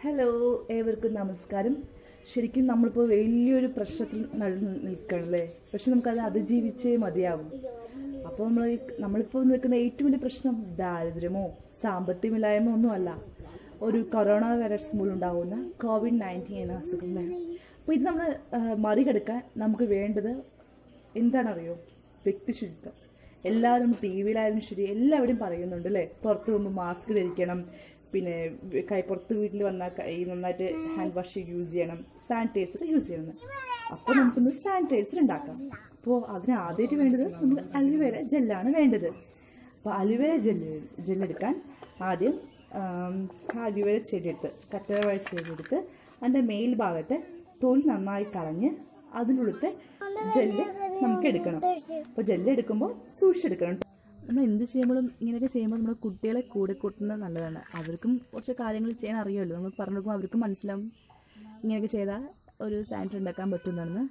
Hello ഏവർക്കും നമസ്കാരം ശരിക്കും നമ്മളിപ്പോൾ വലിയൊരു പ്രശ്നത്തിൽ നടന്ന് നിൽക്കണല്ലേ പക്ഷെ നമുക്കത് അതിജീവിച്ചേ മതിയാവും അപ്പോൾ നമ്മൾ നമ്മളിപ്പോൾ നിൽക്കുന്ന ഏറ്റവും വലിയ പ്രശ്നം ദാരിദ്ര്യമോ സാമ്പത്തികമില്ലായ്മ ഒന്നുമല്ല ഒരു കൊറോണ വൈറസ് മൂലം ഉണ്ടാകുന്ന കോവിഡ് നയൻറ്റീൻ എന്ന അസുഖം അപ്പോൾ ഇത് നമ്മൾ മറികടക്കാൻ നമുക്ക് വേണ്ടത് എന്താണറിയോ വ്യക്തി ശുചിത്വം എല്ലാവരും ടി വിയിലായാലും ശരി എല്ലാവരും പറയുന്നുണ്ട് അല്ലേ പുറത്ത് പോകുമ്പോൾ മാസ്ക് ധരിക്കണം പിന്നെ വി- കൈ പുറത്ത് വീട്ടിൽ വന്നാൽ കൈ നന്നായിട്ട് ഹാൻഡ് വാഷ് യൂസ് ചെയ്യണം സാനിറ്റൈസർ യൂസ് ചെയ്യണം അപ്പോൾ നമുക്കൊന്ന് സാനിറ്റൈസർ ഉണ്ടാക്കാം അപ്പോൾ അതിന് ആദ്യമായിട്ട് വേണ്ടത് നമുക്ക് അലുവേര ജെല്ലാണ് വേണ്ടത് അപ്പോൾ അലുവേര ജെല്ല് ജെല്ലെടുക്കാൻ ആദ്യം ആം, അലുവേര ചെടിയെടുത്ത് കറ്റവാഴ ചെടിയെടുത്ത് അതിൻ്റെ മേൽഭാഗത്തെ തൊലി നന്നായി കളഞ്ഞ് അതിനുള്ളിലത്തെ ജെല്ല് നമുക്ക് എടുക്കണം അപ്പോൾ ജെല്ല് എടുക്കുമ്പോൾ സൂക്ഷിച്ചെടുക്കണം നമ്മൾ എന്ത് ചെയ്യുമ്പോഴും ഇങ്ങനെയൊക്കെ ചെയ്യുമ്പോൾ നമ്മുടെ കുട്ടികളെ കൂടെ കൂട്ടുന്നത് നല്ലതാണ് അവർക്കും കുറച്ച് കാര്യങ്ങൾ ചെയ്യാൻ അറിയുമല്ലോ നമ്മൾ പറഞ്ഞു കൊടുക്കുമ്പോൾ അവർക്കും മനസ്സിലാവും ഇങ്ങനെയൊക്കെ ചെയ്താൽ ഒരു സാനിറ്ററി ഉണ്ടാക്കാൻ പറ്റുന്നതെന്ന്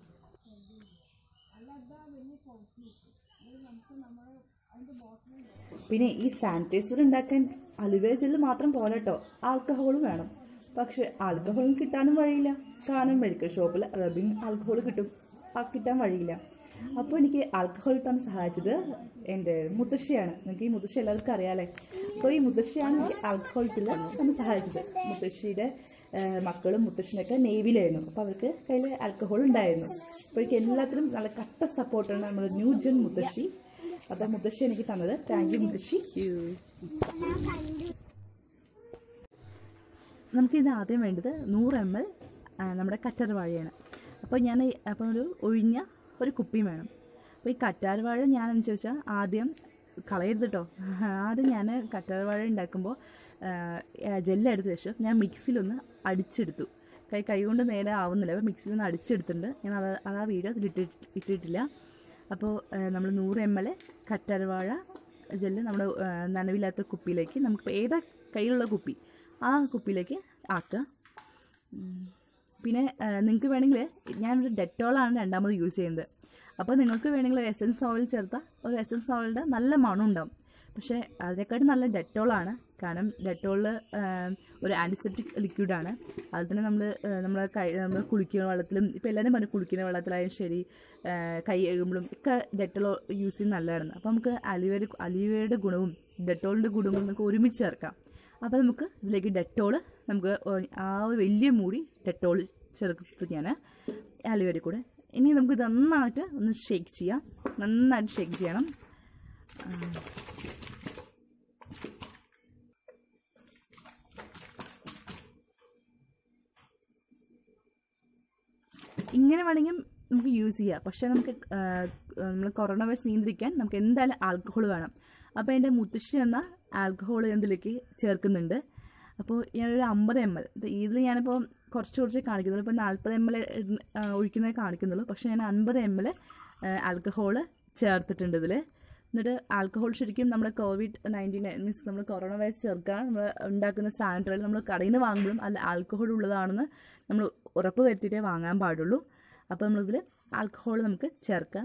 പിന്നെ ഈ സാനിറ്റൈസർ ഉണ്ടാക്കാൻ അലുവേ ജെല്ല് മാത്രം പോലെ കേട്ടോ ആൽക്കഹോളും വേണം പക്ഷെ ആൽക്കഹോളും കിട്ടാനും വഴിയില്ല കാരണം മെഡിക്കൽ ഷോപ്പിൽ റബിൻ ആൽക്കഹോൾ കിട്ടും ആ കിട്ടാൻ വഴിയില്ല അപ്പോൾ എനിക്ക് ആൽക്കഹോൾ കിട്ടാൻ സഹായിച്ചത് എൻ്റെ മുത്തശ്ശിയാണ് നിങ്ങൾക്ക് ഈ മുത്തശ്ശി എല്ലാവർക്കും അറിയാലേ അപ്പോൾ ഈ മുത്തശ്ശിയാണ് എനിക്ക് ആൽക്കഹോൾ ജെല്ല് തന്നെ സഹായിച്ചത് മുത്തശ്ശിയുടെ ഏഹ്, മക്കളും മുത്തശ്ശനൊക്കെ നേവിയിലായിരുന്നു അപ്പോൾ അവർക്ക് കയ്യിൽ ആൽക്കഹോൾ ഉണ്ടായിരുന്നു അപ്പോൾ എനിക്ക് എല്ലാത്തിനും നല്ല കട്ട സപ്പോർട്ടാണ് നമ്മുടെ ന്യൂ ജൻ മുത്തശ്ശി അപ്പോൾ മുത്തശ്ശി എനിക്ക് തന്നത് താങ്ക് യു മുത്തശ്ശി നമുക്കിത് ആദ്യം വേണ്ടത് നൂറ് എം എൽ നമ്മുടെ കറ്റാർ വാഴയാണ് അപ്പോൾ ഞാൻ ഈ- അപ്പോൾ ഒരു ഒഴിഞ്ഞ ഒരു കുപ്പിയും വേണം അപ്പോൾ ഈ കറ്റാർ വാഴ ഞാനെന്ന് ചോദിച്ചാൽ ആദ്യം കളയരുത് കേട്ടോ ആദ്യം ഞാൻ കറ്റാർ വാഴ ഉണ്ടാക്കുമ്പോൾ ജെല്ലെടുത്ത ശേഷം ഞാൻ മിക്സിയിലൊന്ന് അടിച്ചെടുത്തു കൈ കൈ കൊണ്ട് നേരെ ആവുന്നില്ല അപ്പോൾ മിക്സിയിൽ ഒന്ന് അടിച്ചെടുത്തിട്ടുണ്ട് ഞാൻ അത് അത് ആ വീഡിയോ അതിൽ ഇട്ടി ഇട്ടിട്ടില്ല അപ്പോൾ നമ്മൾ നൂറ് എം എൽ കറ്റാർവാഴ ജെല്ല് നമ്മുടെ ആ, നനവില്ലാത്ത കുപ്പിയിലേക്ക് നമുക്ക് ഏതാ കയ്യിലുള്ള കുപ്പി ആ കുപ്പിയിലേക്ക് ആക്കുക ഉം. പിന്നെ നിങ്ങൾക്ക് വേണമെങ്കിൽ ഞാനൊരു ഡെറ്റോളാണ് രണ്ടാമത് യൂസ് ചെയ്യുന്നത് അപ്പോൾ നിങ്ങൾക്ക് വേണമെങ്കിൽ എസൻസ് ഓയിൽ ചേർത്താൽ ഒരു എസൻസ് ഓയിലിൻ്റെ നല്ല മണം ഉണ്ടാവും പക്ഷേ അതിനെക്കാട്ടും നല്ല ഡെറ്റോളാണ് കാരണം ഡെറ്റോളിൽ ഒരു ആൻറ്റിസെപ്റ്റിക് ലിക്വിഡാണ് അത് തന്നെ നമ്മൾ നമ്മളെ കൈ നമ്മൾ കുളിക്കുന്ന വെള്ളത്തിലും ഇപ്പോൾ എല്ലാവരും പറഞ്ഞു കുളിക്കുന്ന വെള്ളത്തിലായാലും ശരി ആ, കൈ കഴുകുമ്പോഴും ഒക്കെ ഡെറ്റോൾ യൂസ് ചെയ്യുന്നത് നല്ലതാണ് അപ്പോൾ നമുക്ക് അലിവേര അലിവേയുടെ ഗുണവും ഡെറ്റോളിൻ്റെ ഗുണവും നമുക്ക് ഒരുമിച്ച് ചേർക്കാം അപ്പോൾ നമുക്ക് ഇതിലേക്ക് ഡെറ്റോൾ നമുക്ക് ഒ- ആ ഒരു വലിയ മൂടി ഡെറ്റോൾ ചേർത്ത് ഞാൻ അലുവരി കൂടെ ഇനി നമുക്ക് ഇത് നന്നായിട്ട് ഒന്ന് ഷേക്ക് ചെയ്യാം നന്നായിട്ട് ഷേക്ക് ചെയ്യണം ആ. ഇങ്ങനെ വേണമെങ്കിൽ നമുക്ക് യൂസ് ചെയ്യാം പക്ഷേ നമുക്ക് നമ്മൾ കൊറോണ വൈറസ് നിയന്ത്രിക്കാൻ നമുക്ക് എന്തായാലും ആൽക്കഹോൾ വേണം അപ്പോൾ എൻ്റെ മുത്തശ്ശി എന്ന ആൽക്കഹോൾ ഇതിലേക്ക് ചേർക്കുന്നുണ്ട് അപ്പോൾ ഞാനൊരു അമ്പത് എം എൽ ഇതിൽ ഞാനിപ്പോൾ കുറച്ച് കുറച്ച് കാണിക്കുന്നുള്ളൂ ഇപ്പോൾ നാൽപ്പത് എം എൽ ഒഴിക്കുന്നത് കാണിക്കുന്നുള്ളൂ പക്ഷേ ഞാൻ അൻപത് എം എൽ ആൽക്കഹോൾ ചേർത്തിട്ടുണ്ട് ഇതിൽ എന്നിട്ട് ആൽക്കഹോൾ ശരിക്കും നമ്മുടെ കോവിഡ് നയൻറ്റീൻ മീൻസ് നമ്മൾ കൊറോണ വൈറസ് ചേർക്കാൻ നമ്മൾ ഉണ്ടാക്കുന്ന സാനിറ്ററിൽ നമ്മൾ കടയിൽ നിന്ന് വാങ്ങുമ്പോഴും അല്ല ആൽക്കഹോൾ ഉള്ളതാണെന്ന് നമ്മൾ ഉറപ്പ് വരുത്തിയിട്ടേ വാങ്ങാൻ പാടുള്ളൂ അപ്പോൾ നമ്മളിതിൽ ആൽക്കഹോൾ നമുക്ക് ചേർക്കാം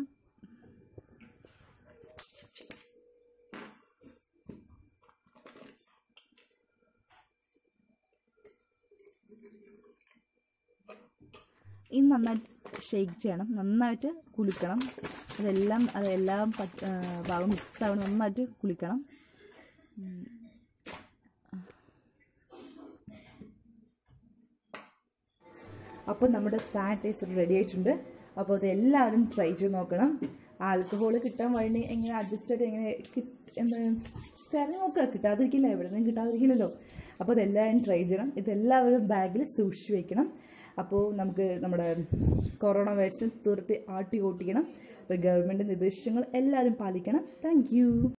ഇത് നന്നായിട്ട് ഷേക്ക് ചെയ്യണം നന്നായിട്ട് കുളിക്കണം അതെല്ലാം അതെല്ലാം പറ്റ- ആ, ഭാഗം മിക്സ് ആവണം നന്നായിട്ട് കുളിക്കണം ഉം. അപ്പോൾ നമ്മുടെ സാനിറ്റൈസർ റെഡി ആയിട്ടുണ്ട് അപ്പോൾ അത് എല്ലാവരും ട്രൈ ചെയ്ത് നോക്കണം ആൽക്കഹോൾ കിട്ടാൻ വഴി എങ്ങനെ അഡ്ജസ്റ്റ് ആയിട്ട് എങ്ങനെ കിട്ട്- എന്താ തിരഞ്ഞു നോക്കുക കിട്ടാതിരിക്കില്ല എവിടെ നിന്നും കിട്ടാതിരിക്കില്ലല്ലോ അപ്പോൾ അതെല്ലാവരും ട്രൈ ചെയ്യണം ഇതെല്ലാവരും ബാഗിൽ സൂക്ഷിച്ച് വെക്കണം അപ്പോൾ നമുക്ക് നമ്മുടെ കൊറോണ വൈറസിൽ തുരത്തി ആട്ടി ഓട്ടിക്കണം അപ്പോൾ ഗവൺമെൻറ് നിർദ്ദേശങ്ങൾ എല്ലാവരും പാലിക്കണം താങ്ക്